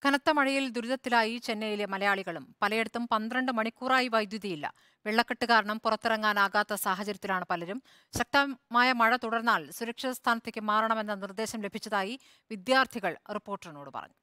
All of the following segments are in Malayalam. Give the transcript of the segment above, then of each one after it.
കനത്ത മഴയിൽ ദുരിതത്തിലായി ചെന്നൈയിലെ മലയാളികളും പലയിടത്തും പന്ത്രണ്ട് മണിക്കൂറായി വൈദ്യുതിയില്ല വെള്ളക്കെട്ട് കാരണം പുറത്തിറങ്ങാനാകാത്ത സാഹചര്യത്തിലാണ് പലരും ശക്തമായ മഴ തുടർന്നാൽ സുരക്ഷിത സ്ഥാനത്തേക്ക് മാറണമെന്ന നിർദ്ദേശം ലഭിച്ചതായി വിദ്യാർത്ഥികൾ റിപ്പോർട്ടറിനോട് പറഞ്ഞു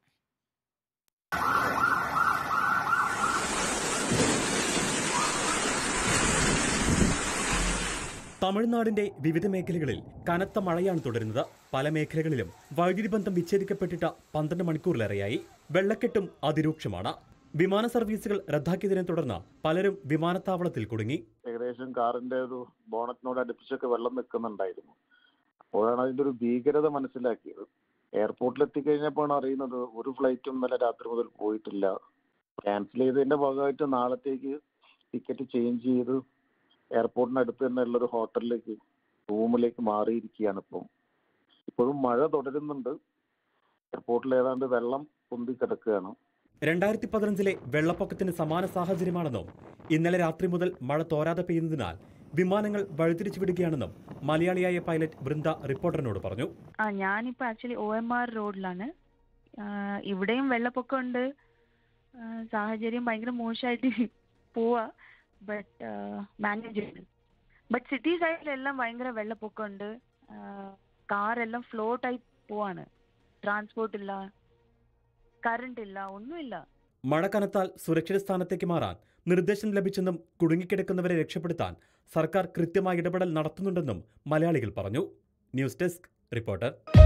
തമിഴ്നാടിന്റെ വിവിധ മേഖലകളിൽ കനത്ത മഴയാണ് തുടരുന്നത് പല മേഖലകളിലും വൈദ്യുതി ബന്ധം വിച്ഛേദിക്കപ്പെട്ടിട്ട് പന്ത്രണ്ട് മണിക്കൂറിലേറെയായി വെള്ളക്കെട്ടും അതിരൂക്ഷമാണ് വിമാന സർവീസുകൾ റദ്ദാക്കിയതിനെ തുടർന്ന് പലരും വിമാനത്താവളത്തിൽ കുടുങ്ങി ഏകദേശം കാറിന്റെ ഒരു ബോണറ്റിനോട് അടുപ്പിച്ചൊക്കെ വെള്ളം നിൽക്കുന്നുണ്ടായിരുന്നു അപ്പോഴാണ് അതിന്റെ ഒരു ഭീകരത മനസ്സിലാക്കിയത് എയർപോർട്ടിൽ എത്തിക്കഴിഞ്ഞപ്പോഴാണ് അറിയുന്നത് ഒരു ഫ്ലൈറ്റും ഇന്നലെ രാത്രി മുതൽ പോയിട്ടില്ല ക്യാൻസൽ ചെയ്തതിന്റെ ഭാഗമായിട്ട് നാളത്തേക്ക് ടിക്കറ്റ് ചേഞ്ച് ചെയ്ത് എയർപോർട്ടിനടുത്ത് തന്നെയുള്ള ഒരു ഹോട്ടലിലേക്ക് റൂമിലേക്ക് മാറിയിരിക്കുകയാണ് ഇപ്പം ഇപ്പോഴും മഴ തുടരുന്നുണ്ട് എയർപോർട്ടിൽ ഏതാണ്ട് വെള്ളം പൊന്തി കിടക്കുകയാണ് രണ്ടായിരത്തി പതിനഞ്ചിലെ വെള്ളപ്പൊക്കത്തിന് സമാന സാഹചര്യമാണെന്നും ഇന്നലെ രാത്രി മുതൽ മഴ തോരാതെ പെയ്യുന്നതിനാൽ വിമാനങ്ങൾ വഴിതിരിച്ചു വിടുകയാണെന്നും മലയാളിയായ പൈലറ്റ് ബൃന്ദ റിപ്പോർട്ടറിനോട് പറഞ്ഞു ആ ഞാനിപ്പോൾ ആക്ച്വലി ഒ എം ആർ റോഡിലാണ് ഇവിടെയും വെള്ളപ്പൊക്കമുണ്ട് ആ, സാഹചര്യം ഭയങ്കര മോശമായിട്ട് പോവാ ബട്ട് മാനേജബിൾ ബട്ട് സിറ്റി സൈഡിലെല്ലാം ഭയങ്കര വെള്ളപ്പൊക്കമുണ്ട് കാറെല്ലാം ഫ്ലോട്ടായി പോവാണ് ട്രാൻസ്പോർട്ട് ഇല്ല കറണ്ട് ഇല്ല ഒന്നുമില്ല മഴ കനത്താൽ സുരക്ഷിത സ്ഥാനത്തേക്ക് മാറാൻ നിർദ്ദേശം ലഭിച്ചെന്നും കുടുങ്ങിക്കിടക്കുന്നവരെ രക്ഷപ്പെടുത്താൻ സർക്കാർ കൃത്യമായ ഇടപെടൽ നടത്തുന്നുണ്ടെന്നും മലയാളികൾ പറഞ്ഞു ന്യൂസ് ഡെസ്ക് റിപ്പോർട്ടർ